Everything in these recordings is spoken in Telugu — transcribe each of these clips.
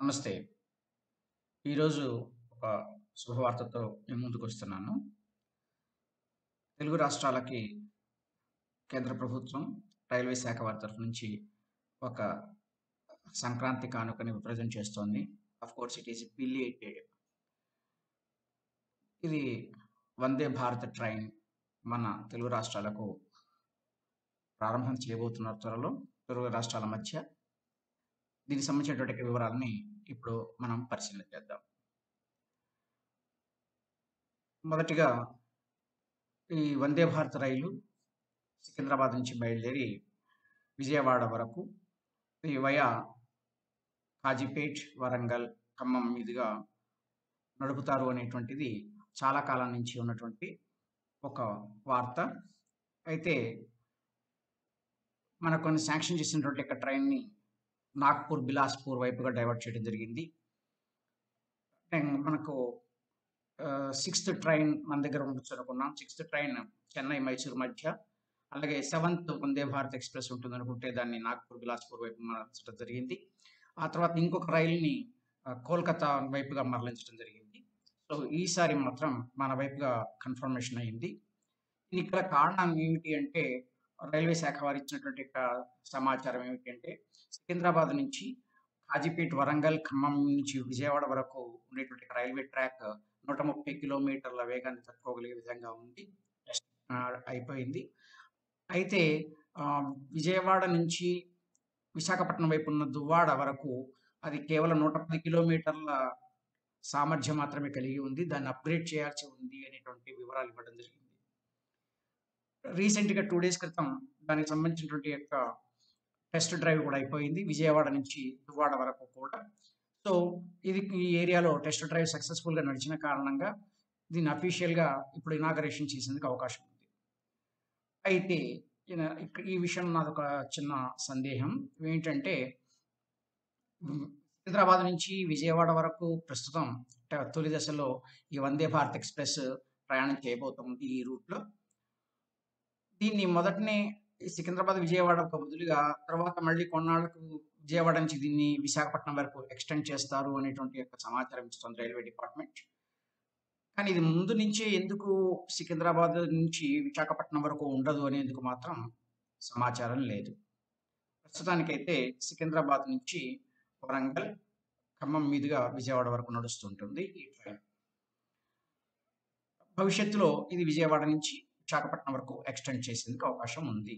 నమస్తే. ఈరోజు ఒక శుభవార్తతో మీ ముందుకొస్తున్నాను. తెలుగు రాష్ట్రాలకి కేంద్ర ప్రభుత్వం, రైల్వే శాఖ వారి తరఫు నుంచి ఒక సంక్రాంతి కానుకని ప్రెజెంట్ చేస్తోంది. Of course it is belated. ఇది వందే భారత్ ట్రైన్ మన తెలుగు రాష్ట్రాలకు ప్రారంభం చేయబోతున్నారు త్వరలో తెలుగు రాష్ట్రాల మధ్య. దీనికి సంబంధించినటువంటి వివరాలని ఇప్పుడు మనం పరిశీలన చేద్దాం. మొదటిగా ఈ వందే భారత్ రైలు సికింద్రాబాద్ నుంచి బయలుదేరి విజయవాడ వరకు ఈ వయా కాజీపేట్, వరంగల్, ఖమ్మం మీదుగా నడుపుతారు అనేటువంటిది చాలా కాలం నుంచి ఉన్నటువంటి ఒక వార్త. అయితే మనకు కొన్ని శాంక్షన్ చేసినటువంటి యొక్క ట్రైన్‌ని నాగ్పూర్, బిలాస్‌పూర్ వైపుగా డైవర్ట్ చేయడం జరిగింది. అండ్ మనకు ఆహ్, సిక్స్త్ ట్రైన్ మన దగ్గర ఉండొచ్చు అనుకున్నాం. సిక్స్త్ ట్రైన్ చెన్నై, మైసూర్ మధ్య. అలాగే సెవెంత్ వందే భారత్ ఎక్స్‌ప్రెస్ ఉంటుందనుకుంటే దాన్ని నాగ్పూర్, బిలాస్‌పూర్ వైపు మరలించడం జరిగింది. ఆ తర్వాత ఇంకొక రైలుని ఆహ్, కోల్‌కతా వైపుగా మరలించడం జరిగింది. సో, ఈసారి మాత్రం మన వైపుగా కన్ఫర్మేషన్ అయింది. ఇక్కడ కారణం ఏమిటి అంటే రైల్వే శాఖ వారు ఇచ్చినటువంటి యొక్క సమాచారం ఏమిటి అంటే సికింద్రాబాద్ నుంచి కాజీపేట్, వరంగల్, ఖమ్మం నుంచి విజయవాడ వరకు ఉండేటువంటి రైల్వే ట్రాక్ 130 కిలోమీటర్ల వేగాన్ని తట్టుకోగలిగే విధంగా ఉంది. టెస్ట్ ఆహ్, అయిపోయింది. అయితే ఆహ్, విజయవాడ నుంచి విశాఖపట్నం వైపు ఉన్న దువ్వాడ వరకు అది కేవలం 110 కిలోమీటర్ల సామర్థ్యం మాత్రమే కలిగి ఉంది. దాన్ని అప్‌గ్రేడ్ చేయాల్సి ఉంది అనేటువంటి వివరాలు ఇవ్వడం జరిగింది. రీసెంట్‌గా 2 డేస్ క్రితం దానికి సంబంధించినటువంటి యొక్క టెస్ట్ డ్రైవ్ కూడా అయిపోయింది. విజయవాడ నుంచి దువ్వాడ వరకు కూడా. సో, ఇది ఈ ఏరియాలో టెస్ట్ డ్రైవ్ సక్సెస్‌ఫుల్‌గా నడిచిన కారణంగా దీన్ని అఫీషియల్‌గా ఇప్పుడు ఇనాగరేషన్ చేసేందుకు అవకాశం ఉంది. అయితే ఈన ఇక్ ఈ విషయంలో నాదొక చిన్న సందేహం. ఏంటంటే హ్మ్. సికింద్రాబాద్ నుంచి విజయవాడ వరకు ప్రస్తుతం ట తొలి దశలో ఈ వందే భారత్ ఎక్స్‌ప్రెస్ ప్రయాణం చేయబోతోంది ఈ రూట్‌లో. దీన్ని మొదటనే ఈ సికింద్రాబాద్, విజయవాడకు బదులుగా తర్వాత మళ్ళీ కొన్నాళ్ళకు విజయవాడ నుంచి దీన్ని విశాఖపట్నం వరకు ఎక్స్‌టెండ్ చేస్తారు అనేటువంటి యొక్క సమాచారం ఇస్తోంది రైల్వే డిపార్ట్‌మెంట్. కానీ ఇది ముందు నుంచే ఎందుకు సికింద్రాబాద్ నుంచి విశాఖపట్నం వరకు ఉండదు అనేందుకు మాత్రం సమాచారం లేదు. ప్రస్తుతానికైతే సికింద్రాబాద్ నుంచి వరంగల్, ఖమ్మం మీదుగా విజయవాడ వరకు నడుస్తుంటుంది ఈ ట్రైన్. భవిష్యత్తులో ఇది విజయవాడ నుంచి విశాఖపట్నం వరకు ఎక్స్‌టెండ్ చేసేందుకు అవకాశం ఉంది.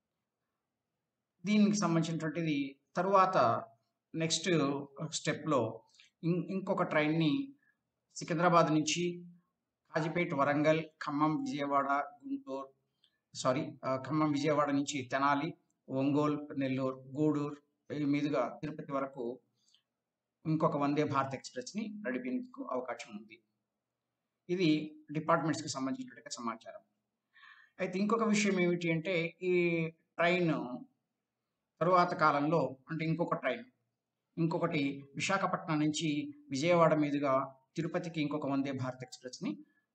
దీనికి సంబంధించినటువంటిది తరువాత నెక్స్ట్ స్టెప్‌లో ఇం ఇంకొక ట్రైన్‌ని సికింద్రాబాద్ నుంచి కాజీపేట్, వరంగల్, ఖమ్మం, విజయవాడ, గుంటూరు సారీ ఆహ్, ఖమ్మం, విజయవాడ నుంచి తెనాలి, ఒంగోలు, నెల్లూరు, గూడూరు ఈ మీదుగా తిరుపతి వరకు ఇంకొక వందే భారత్ ఎక్స్‌ప్రెస్‌ని నడిపేందుకు అవకాశం ఉంది. ఇది డిపార్ట్‌మెంట్స్‌కి సంబంధించినటువంటి సమాచారం. అయితే ఇంకొక విషయం ఏమిటి అంటే ఈ ట్రైను తరువాత కాలంలో అంటే ఇంకొక ట్రైన్ ఇంకొకటి విశాఖపట్నం నుంచి విజయవాడ మీదుగా తిరుపతికి ఇంకొక వందే భారత్ ఎక్స్‌ప్రెస్‌ని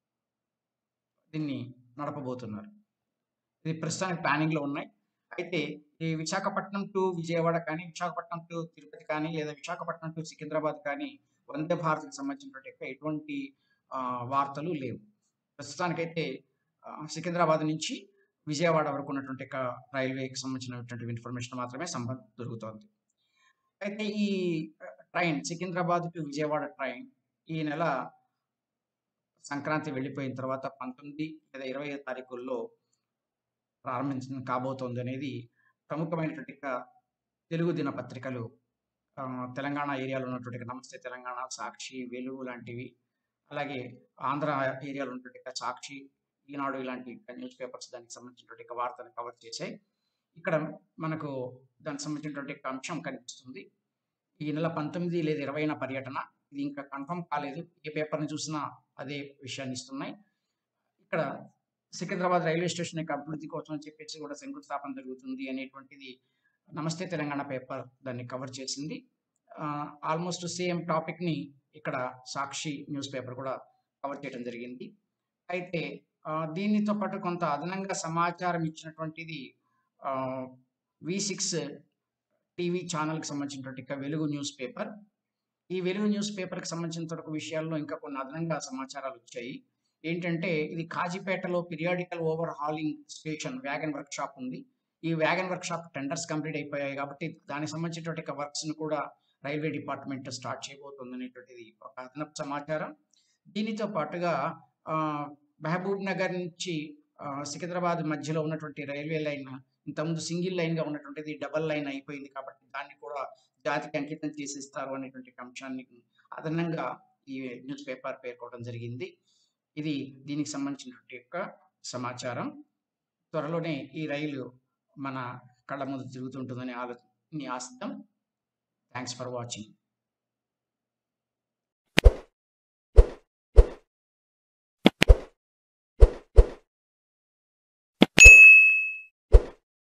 దీన్ని నడపబోతున్నారు. ఇది ప్రస్తుతానికి ప్లానింగ్‌లో ఉన్నాయి. అయితే ఈ విశాఖపట్నం టు విజయవాడ కానీ, విశాఖపట్నం టు తిరుపతి కానీ, లేదా విశాఖపట్నం టు సికింద్రాబాద్ కానీ వందే భారత్‌కి సంబంధించినటువంటి యొక్క ఎటువంటి ఆహ్, వార్తలు లేవు. ప్రస్తుతానికైతే ఆహ్, సికింద్రాబాద్ నుంచి విజయవాడ వరకు ఉన్నటువంటి యొక్క రైల్వేకి సంబంధించినటువంటి ఇన్ఫర్మేషన్ మాత్రమే సంబ దొరుకుతోంది. అయితే ఈ ఆహ్, train Secunderabad to Vijayawada train ఈ నెల సంక్రాంతి వెళ్ళిపోయిన తర్వాత 19 లేదా 20 తారీఖుల్లో ప్రారంభించడం కాబోతోందనేది ప్రముఖమైనటువంటి యొక్క తెలుగు దినపత్రికలు ఆహ్, తెలంగాణ ఏరియాలో ఉన్నటువంటి నమస్తే తెలంగాణ, సాక్షి, వెలుగు లాంటివి అలాగే ఆంధ్ర ఏరియాలో ఉన్నటువంటి యొక్క సాక్షి, ఈనాడు ఇలాంటి న్యూస్ పేపర్స్ దానికి సంబంధించినటువంటి యొక్క వార్తను కవర్ చేశాయి. ఇక్కడ మనకు దానికి సంబంధించినటువంటి యొక్క అంశం కనిపిస్తుంది. ఈ నెల 19 లేదా 20న పర్యటన. ఇది ఇంకా కన్ఫర్మ్ కాలేదు. ఏ పేపర్‌ని చూసినా అదే విషయాన్ని ఇస్తున్నాయి. ఇక్కడ సికింద్రాబాద్ రైల్వే స్టేషన్ యొక్క అభివృద్ధి కోసం అని చెప్పేసి కూడా శంకుస్థాపన జరుగుతుంది అనేటువంటిది నమస్తే తెలంగాణ పేపర్ దాన్ని కవర్ చేసింది. ఆహ్, ఆల్‌మోస్ట్ సేమ్ టాపిక్‌ని ఇక్కడ సాక్షి న్యూస్ పేపర్ కూడా కవర్ చేయడం జరిగింది. అయితే ఆహ్, దీనితో పాటు కొంత అదనంగా సమాచారం ఇచ్చినటువంటిది ఆహ్, వి సిక్స్ టీవీ ఛానెల్‌కి సంబంధించినటువంటి యొక్క వెలుగు న్యూస్ పేపర్. ఈ వెలుగు న్యూస్ పేపర్‌కి సంబంధించినంత వరకు విషయాల్లో ఇంకా కొన్ని అదనంగా సమాచారాలు వచ్చాయి. ఏంటంటే ఇది కాజీపేటలో periodical overhauling station wagon workshop ఉంది. ఈ వ్యాగన్ వర్క్‌షాప్ టెండర్స్ కంప్లీట్ అయిపోయాయి కాబట్టి దానికి సంబంధించినటువంటి ఒక వర్క్స్‌ని కూడా రైల్వే డిపార్ట్‌మెంట్ స్టార్ట్ చేయబోతుందనేటువంటిది ఒక అదనపు సమాచారం. దీనితో పాటుగా ఆహ్, మహబూబ్ నగర్ నుంచి ఆహ్, సికింద్రాబాద్ మధ్యలో ఉన్నటువంటి రైల్వే లైన్ ఇంతకుముందు సింగిల్ లైన్‌గా ఉన్నటువంటిది డబుల్ లైన్ అయిపోయింది కాబట్టి దాన్ని కూడా జాతికి అంకితం చేసేస్తారు అనేటువంటి ఒక అంశాన్ని అదనంగా ఈ న్యూస్ పేపర్ పేర్కోవడం జరిగింది. ఇది దీనికి సంబంధించినటువంటి యొక్క సమాచారం. త్వరలోనే ఈ రైలు మన కళ్ళ ముందు తిరుగుతుంటుందని ఆలో ని ఆశిద్దాం. Thanks for watching.